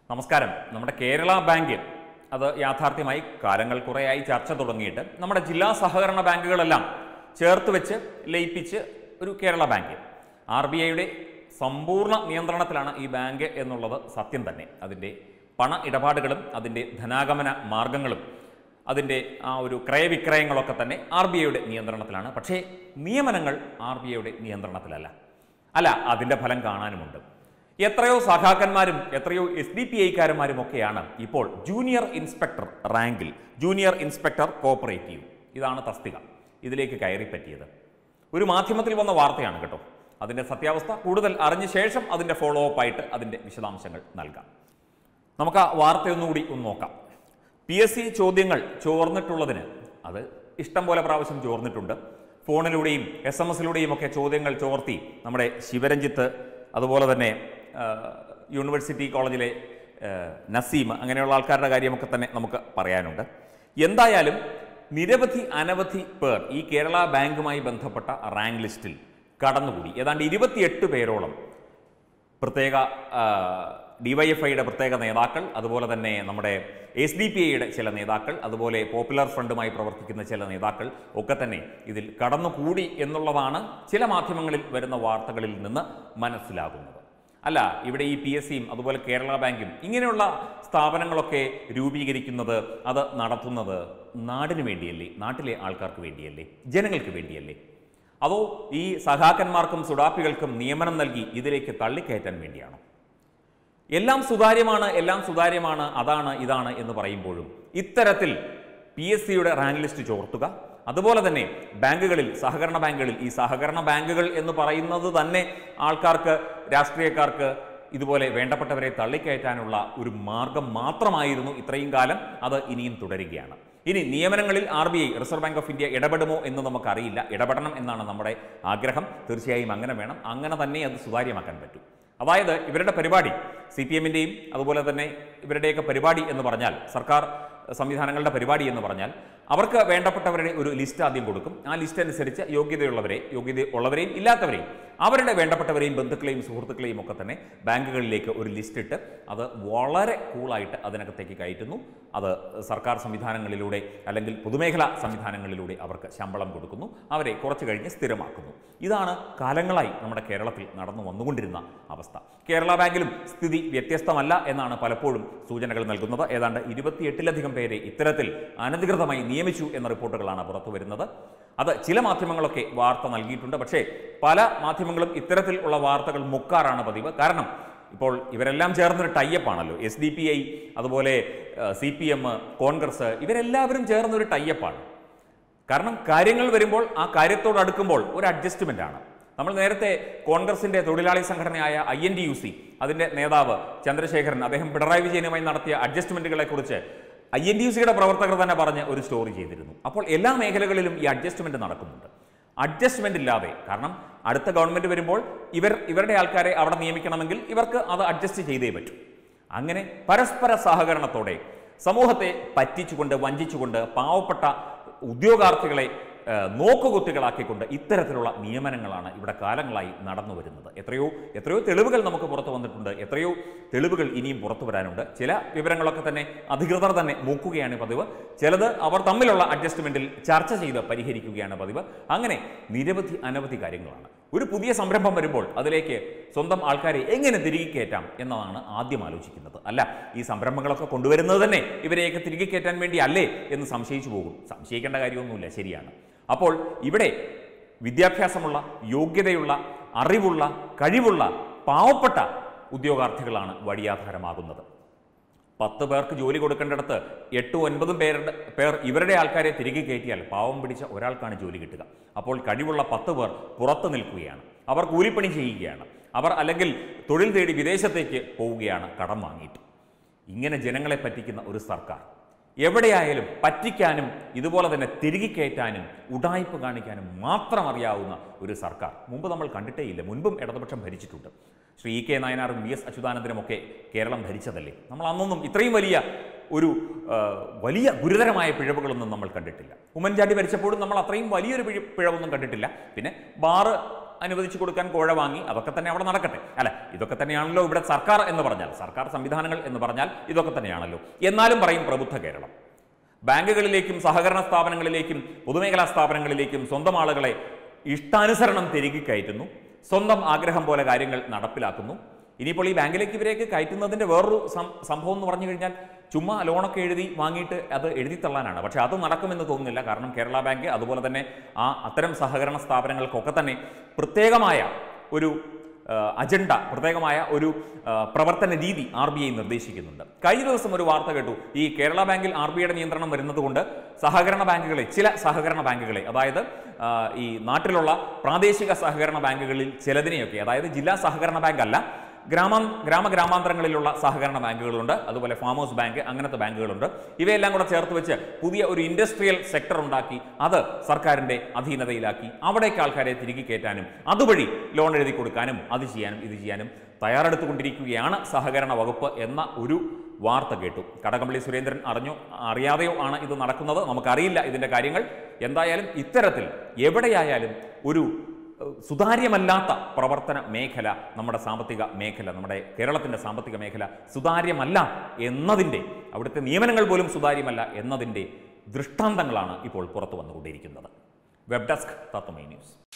നമസ്കാരം നമ്മുടെ കേരള ബാങ്ക് അത് യാഥാർത്ഥ്യമായി കാലങ്ങൾ കുറേയായി ചർച്ച തുടങ്ങിയിട്ട് നമ്മുടെ ജില്ലാ സഹകരണ ബാങ്കുകളെല്ലാം ചേർത്ത് വെച്ച് ലയിപ്പിച്ച് ഒരു കേരള ബാങ്ക് ആർ ബി ഐയുടെ സമ്പൂർണ്ണ നിയന്ത്രണത്തിലാണ് ഈ ബാങ്ക് എന്നുള്ളത് സത്യം തന്നെ അതിൻ്റെ പണ ഇടപാടുകളും അതിൻ്റെ ധനാഗമന മാർഗങ്ങളും അതിൻ്റെ ആ ഒരു ക്രയവിക്രയങ്ങളൊക്കെ തന്നെ ആർ ബി ഐയുടെ നിയന്ത്രണത്തിലാണ് പക്ഷേ നിയമനങ്ങൾ ആർ ബി ഐയുടെ നിയന്ത്രണത്തിലല്ല അല്ല അതിൻ്റെ ഫലം കാണാനുമുണ്ട് എത്രയോ സഖാക്കന്മാരും എത്രയോ എസ് ഡി പി ഐക്കാരന്മാരും ഒക്കെയാണ് ഇപ്പോൾ ജൂനിയർ ഇൻസ്പെക്ടർ റാങ്കിൽ ജൂനിയർ ഇൻസ്പെക്ടർ കോപ്പറേറ്റീവ് ഇതാണ് തസ്തിക ഇതിലേക്ക് കയറി പറ്റിയത് ഒരു മാധ്യമത്തിൽ വന്ന വാർത്തയാണ് കേട്ടോ അതിൻ്റെ സത്യാവസ്ഥ കൂടുതൽ അറിഞ്ഞ ശേഷം അതിൻ്റെ ഫോളോ അപ്പ് ആയിട്ട് അതിൻ്റെ വിശദാംശങ്ങൾ നൽകാം നമുക്ക് ആ വാർത്തയൊന്നുകൂടി ഒന്ന് നോക്കാം പി എസ് സി ചോദ്യങ്ങൾ ചോർന്നിട്ടുള്ളതിന് അത് ഇഷ്ടം പോലെ പ്രാവശ്യം ചോർന്നിട്ടുണ്ട് ഫോണിലൂടെയും എസ് എം എസിലൂടെയും ഒക്കെ ചോദ്യങ്ങൾ ചോർത്തി നമ്മുടെ ശിവരഞ്ജിത്ത് അതുപോലെ തന്നെ ആ, യൂണിവേഴ്സിറ്റി കോളേജിലെ ആ, നസീം അങ്ങനെയുള്ള ആൾക്കാരുടെ കാര്യമൊക്കെ തന്നെ നമുക്ക് പറയാനുണ്ട് എന്തായാലും നിരവധി അനവധി പേർ ഈ കേരള ബാങ്കുമായി ബന്ധപ്പെട്ട റാങ്ക് ലിസ്റ്റിൽ കടന്നുകൂടി ഏതാണ്ട് ഇരുപത്തിയെട്ട് പേരോളം പ്രത്യേക ഡിവൈഎഫ്ഐയുടെ പ്രത്യേക നേതാക്കൾ അതുപോലെ തന്നെ നമ്മുടെ എസ് ഡി പി ഐയുടെ ചില നേതാക്കൾ അതുപോലെ പോപ്പുലർ ഫ്രണ്ടുമായി പ്രവർത്തിക്കുന്ന ചില നേതാക്കൾ ഒക്കെ തന്നെ ഇതിൽ കടന്നുകൂടി എന്നുള്ളതാണ് ചില മാധ്യമങ്ങളിൽ വരുന്ന വാർത്തകളിൽ നിന്ന് മനസ്സിലാകുന്നത് അല്ല ഇവിടെ ഈ പി എസ് സിയും അതുപോലെ കേരള ബാങ്കും ഇങ്ങനെയുള്ള സ്ഥാപനങ്ങളൊക്കെ രൂപീകരിക്കുന്നത് അത് നടത്തുന്നത് നാടിന് വേണ്ടിയല്ലേ നാട്ടിലെ ആൾക്കാർക്ക് വേണ്ടിയല്ലേ ജനങ്ങൾക്ക് വേണ്ടിയല്ലേ അതോ ഈ സഖാക്കന്മാർക്കും സുഡാപ്പികൾക്കും നിയമനം നൽകി ഇതിലേക്ക് തള്ളിക്കയറ്റാൻ വേണ്ടിയാണോ എല്ലാം സുതാര്യമാണ് എല്ലാം സുതാര്യമാണ് അതാണ് ഇതാണ് എന്ന് പറയുമ്പോഴും ഇത്തരത്തിൽ പി എസ് സിയുടെ റാങ്ക് ലിസ്റ്റ് ചോർത്തുക അതുപോലെ തന്നെ ബാങ്കുകളിൽ സഹകരണ ബാങ്കുകളിൽ ഈ സഹകരണ ബാങ്കുകൾ എന്ന് പറയുന്നത് തന്നെ ആൾക്കാർക്ക് രാഷ്ട്രീയക്കാർക്ക് ഇതുപോലെ വേണ്ടപ്പെട്ടവരെ തള്ളിക്കയറ്റാനുള്ള ഒരു മാർഗം മാത്രമായിരുന്നു ഇത്രയും കാലം അത് ഇനിയും തുടരുകയാണ് ഇനി നിയമനങ്ങളിൽ R B I Reserve Bank of India ഇടപെടുമോ എന്ന് നമുക്കറിയില്ല ഇടപെടണം എന്നാണ് നമ്മുടെ ആഗ്രഹം തീർച്ചയായും അങ്ങനെ വേണം അങ്ങനെ തന്നെ അത് സുതാര്യമാക്കാൻ പറ്റും അതായത് ഇവരുടെ പരിപാടി സി പി എമ്മിൻ്റെയും അതുപോലെ തന്നെ ഇവരുടെയൊക്കെ പരിപാടി എന്ന് പറഞ്ഞാൽ സർക്കാർ സംവിധാനങ്ങളുടെ പരിപാടി എന്ന് പറഞ്ഞാൽ അവർക്ക് വേണ്ടപ്പെട്ടവരുടെ ഒരു ലിസ്റ്റ് ആദ്യം കൊടുക്കും ആ ലിസ്റ്റ് അനുസരിച്ച് യോഗ്യതയുള്ളവരെ യോഗ്യത ഉള്ളവരെയും ഇല്ലാത്തവരെയും അവരുടെ വേണ്ടപ്പെട്ടവരെയും ബന്ധുക്കളെയും സുഹൃത്തുക്കളെയും ഒക്കെ തന്നെ ബാങ്കുകളിലേക്ക് ഒരു ലിസ്റ്റ് ഇട്ട് അത് വളരെ കൂളായിട്ട് അതിനകത്തേക്ക് കയറ്റുന്നു അത് സർക്കാർ സംവിധാനങ്ങളിലൂടെ അല്ലെങ്കിൽ പൊതുമേഖലാ സംവിധാനങ്ങളിലൂടെ അവർക്ക് ശമ്പളം കൊടുക്കുന്നു അവരെ കുറച്ച് കഴിഞ്ഞ് സ്ഥിരമാക്കുന്നു ഇതാണ് കാലങ്ങളായി നമ്മുടെ കേരളത്തിൽ നടന്നു വന്നുകൊണ്ടിരുന്ന അവസ്ഥ കേരള ബാങ്കിലും സ്ഥിതി വ്യത്യസ്തമല്ല എന്നാണ് പലപ്പോഴും സൂചനകൾ നൽകുന്നത് ഏതാണ്ട് ഇരുപത്തിയെട്ടിലധികം പേരെ ഇത്തരത്തിൽ അനധികൃതമായി നിയമിച്ചു എന്ന റിപ്പോർട്ടുകളാണ് പുറത്തു വരുന്നത് അത് ചില മാധ്യമങ്ങളൊക്കെ വാർത്ത നൽകിയിട്ടുണ്ട് പക്ഷേ പല മാധ്യമങ്ങളും ഇത്തരത്തിൽ ഉള്ള വാർത്തകൾ മുക്കാറാണ് പതിവ് കാരണം ഇപ്പോൾ ഇവരെല്ലാം ചേർന്നൊരു ടൈപ്പാണല്ലോ എസ് ഡി പി ഐ അതുപോലെ സി പി എം കോൺഗ്രസ് ഇവരെല്ലാവരും ചേർന്നൊരു ടൈപ്പാണ് കാരണം കാര്യങ്ങൾ വരുമ്പോൾ ആ കാര്യത്തോട് അടുക്കുമ്പോൾ ഒരു അഡ്ജസ്റ്റ്മെന്റ് ആണ് നമ്മൾ നേരത്തെ കോൺഗ്രസിന്റെ തൊഴിലാളി സംഘടനയായ I N D U C അതിന്റെ നേതാവ് ചന്ദ്രശേഖരൻ അദ്ദേഹം പിണറായി വിജയനുമായി നടത്തിയ അഡ്ജസ്റ്റ്മെന്റുകളെ കുറിച്ച് ഐ എൻ ഡി യു സിയുടെ പ്രവർത്തകർ തന്നെ പറഞ്ഞ് ഒരു സ്റ്റോറി ചെയ്തിരുന്നു അപ്പോൾ എല്ലാ മേഖലകളിലും ഈ അഡ്ജസ്റ്റ്മെന്റ് നടക്കുന്നുണ്ട് അഡ്ജസ്റ്റ്മെന്റ് ഇല്ലാതെ കാരണം അടുത്ത ഗവൺമെന്റ് വരുമ്പോൾ ഇവർ ഇവരുടെ ആൾക്കാരെ അവിടെ നിയമിക്കണമെങ്കിൽ ഇവർക്ക് അത് അഡ്ജസ്റ്റ് ചെയ്തേ പറ്റൂ അങ്ങനെ പരസ്പര സഹകരണത്തോടെ സമൂഹത്തെ പറ്റിച്ചുകൊണ്ട് വഞ്ചിച്ചുകൊണ്ട് പാവപ്പെട്ട ഉദ്യോഗാർത്ഥികളെ ആ, നോക്കുകുത്തികളാക്കിക്കൊണ്ട് ഇത്തരത്തിലുള്ള നിയമനങ്ങളാണ് ഇവിടെ കാലങ്ങളായി നടന്നു വരുന്നത് എത്രയോ എത്രയോ തെളിവുകൾ നമുക്ക് പുറത്തു വന്നിട്ടുണ്ട് എത്രയോ തെളിവുകൾ ഇനിയും പുറത്തു വരാനുണ്ട് ചില വിവരങ്ങളൊക്കെ തന്നെ അധികൃതർ തന്നെ മൂക്കുകയാണ് പതിവ് ചിലത് അവർ തമ്മിലുള്ള അഡ്ജസ്റ്റ്മെന്റിൽ ചർച്ച ചെയ്ത് പരിഹരിക്കുകയാണ് പതിവ് അങ്ങനെ നിരവധി അനവധി കാര്യങ്ങളാണ് ഒരു പുതിയ സംരംഭം വരുമ്പോൾ അതിലേക്ക് സ്വന്തം ആൾക്കാരെ എങ്ങനെ തിരികെ കയറ്റാം എന്നതാണ് ആദ്യം ആലോചിക്കുന്നത് അല്ല ഈ സംരംഭങ്ങളൊക്കെ കൊണ്ടുവരുന്നത് തന്നെ ഇവരെയൊക്കെ തിരികെ കയറ്റാൻ വേണ്ടി അല്ലേ എന്ന് സംശയിച്ചു പോകും സംശയിക്കേണ്ട കാര്യമൊന്നുമില്ല ശരിയാണ് അപ്പോൾ ഇവിടെ വിദ്യാഭ്യാസമുള്ള യോഗ്യതയുള്ള അറിവുള്ള കഴിവുള്ള പാവപ്പെട്ട ഉദ്യോഗാർത്ഥികളാണ് വഴിയാധാരമാകുന്നത് പത്ത് പേർക്ക് ജോലി കൊടുക്കേണ്ടിടത്ത് എട്ടും ഒൻപതും പേരുടെ പേർ ഇവരുടെ ആൾക്കാരെ തിരികെ കയറ്റിയാൽ പാവം പിടിച്ച ഒരാൾക്കാണ് ജോലി കിട്ടുക അപ്പോൾ കഴിവുള്ള പത്ത് പേർ പുറത്തു നിൽക്കുകയാണ് അവർ കൂലിപ്പണി ചെയ്യുകയാണ് അവർ അല്ലെങ്കിൽ തൊഴിൽ തേടി വിദേശത്തേക്ക് പോവുകയാണ് കടം വാങ്ങിയിട്ട് ഇങ്ങനെ ജനങ്ങളെ പറ്റിക്കുന്ന ഒരു സർക്കാർ എവിടെയായാലും പറ്റിക്കാനും ഇതുപോലെ തന്നെ തിരികെ കയറ്റാനും ഉടായ്പ കാണിക്കാനും മാത്രം അറിയാവുന്ന ഒരു സർക്കാർ മുമ്പ് നമ്മൾ കണ്ടിട്ടേയില്ല മുൻപും ഇടതുപക്ഷം ഭരിച്ചിട്ടുണ്ട് ശ്രീ ഇ കെ നായനാറും വി എസ് അച്യുതാനന്ദനും ഒക്കെ കേരളം ഭരിച്ചതല്ലേ നമ്മൾ അന്നൊന്നും ഇത്രയും വലിയ ഒരു ആ, വലിയ ഗുരുതരമായ പിഴവുകളൊന്നും നമ്മൾ കണ്ടിട്ടില്ല ഉമ്മൻചാണ്ടി ഭരിച്ചപ്പോഴും നമ്മൾ അത്രയും വലിയൊരു പിഴ- പിഴവൊന്നും കണ്ടിട്ടില്ല പിന്നെ ബാറ് അനുവദിച്ചു കൊടുക്കാൻ കോഴ വാങ്ങി അതൊക്കെ തന്നെ അവിടെ നടക്കട്ടെ അല്ല ഇതൊക്കെ തന്നെയാണല്ലോ ഇവിടെ സർക്കാർ എന്ന് പറഞ്ഞാൽ സർക്കാർ സംവിധാനങ്ങൾ എന്ന് പറഞ്ഞാൽ ഇതൊക്കെ തന്നെയാണല്ലോ എന്നാലും പറയും പ്രബുദ്ധ കേരളം ബാങ്കുകളിലേക്കും സഹകരണ സ്ഥാപനങ്ങളിലേക്കും പൊതുമേഖലാ സ്ഥാപനങ്ങളിലേക്കും സ്വന്തം ആളുകളെ ഇഷ്ടാനുസരണം തിരികെ കയറ്റുന്നു സ്വന്തം ആഗ്രഹം പോലെ കാര്യങ്ങൾ നടപ്പിലാക്കുന്നു ഇനിയിപ്പോൾ ഈ ബാങ്കിലേക്ക് ഇവരെയൊക്കെ കയറ്റുന്നതിൻ്റെ വേറൊരു സം- സംഭവം എന്ന് പറഞ്ഞു കഴിഞ്ഞാൽ ചുമ്മാ ലോണൊക്കെ എഴുതി വാങ്ങിയിട്ട് അത് എഴുതി തള്ളാനാണ് പക്ഷേ അത് നടക്കുമെന്ന് തോന്നുന്നില്ല കാരണം കേരള ബാങ്ക് അതുപോലെ തന്നെ ആ അത്തരം സഹകരണ സ്ഥാപനങ്ങൾക്കൊക്കെ തന്നെ പ്രത്യേകമായ ഒരു ആ, അജണ്ട പ്രത്യേകമായ ഒരു ആ, പ്രവർത്തന രീതി ആർ ബി ഐ നിർദ്ദേശിക്കുന്നുണ്ട് കഴിഞ്ഞ ദിവസം ഒരു വാർത്ത കേട്ടു ഈ കേരള ബാങ്കിൽ ആർ ബി ഐയുടെ നിയന്ത്രണം വരുന്നത് കൊണ്ട് സഹകരണ ബാങ്കുകളെ ചില സഹകരണ ബാങ്കുകളെ അതായത് ആ, ഈ നാട്ടിലുള്ള പ്രാദേശിക സഹകരണ ബാങ്കുകളിൽ ചിലതിനെയൊക്കെ അതായത് ജില്ലാ സഹകരണ ബാങ്ക് അല്ല ഗ്രാമ ഗ്രാമ ഗ്രാമാന്തരങ്ങളിലുള്ള സഹകരണ ബാങ്കുകളുണ്ട് അതുപോലെ ഫാമേഴ്സ് ബാങ്ക് അങ്ങനത്തെ ബാങ്കുകളുണ്ട് ഇവയെല്ലാം കൂടെ ചേർത്ത് വെച്ച് പുതിയ ഒരു ഇൻഡസ്ട്രിയൽ സെക്ടർ ഉണ്ടാക്കി അത് സർക്കാരിന്റെ അധീനതയിലാക്കി അവിടേക്ക് ആൾക്കാരെ തിരികെ കയറ്റാനും അതുവഴി ലോൺ എഴുതി കൊടുക്കാനും അത് ചെയ്യാനും ഇത് ചെയ്യാനും തയ്യാറെടുത്തുകൊണ്ടിരിക്കുകയാണ് സഹകരണ വകുപ്പ് എന്ന ഒരു വാർത്ത കേട്ടു കടകംപള്ളി സുരേന്ദ്രൻ അറിഞ്ഞോ അറിയാതെയോ ആണ് ഇത് നടക്കുന്നത് നമുക്കറിയില്ല ഇതിന്റെ കാര്യങ്ങൾ എന്തായാലും ഇത്തരത്തിൽ എവിടെയായാലും ഒരു ഏഹ്, സുതാര്യമല്ലാത്ത പ്രവർത്തന മേഖല നമ്മുടെ സാമ്പത്തിക മേഖല നമ്മുടെ കേരളത്തിൻ്റെ സാമ്പത്തിക മേഖല സുതാര്യമല്ല എന്നതിൻ്റെ അവിടുത്തെ നിയമനങ്ങൾ പോലും സുതാര്യമല്ല എന്നതിൻ്റെ ദൃഷ്ടാന്തങ്ങളാണ് ഇപ്പോൾ പുറത്തു വന്നുകൊണ്ടിരിക്കുന്നത് വെബ് ഡെസ്ക് തത്വമൈ ന്യൂസ്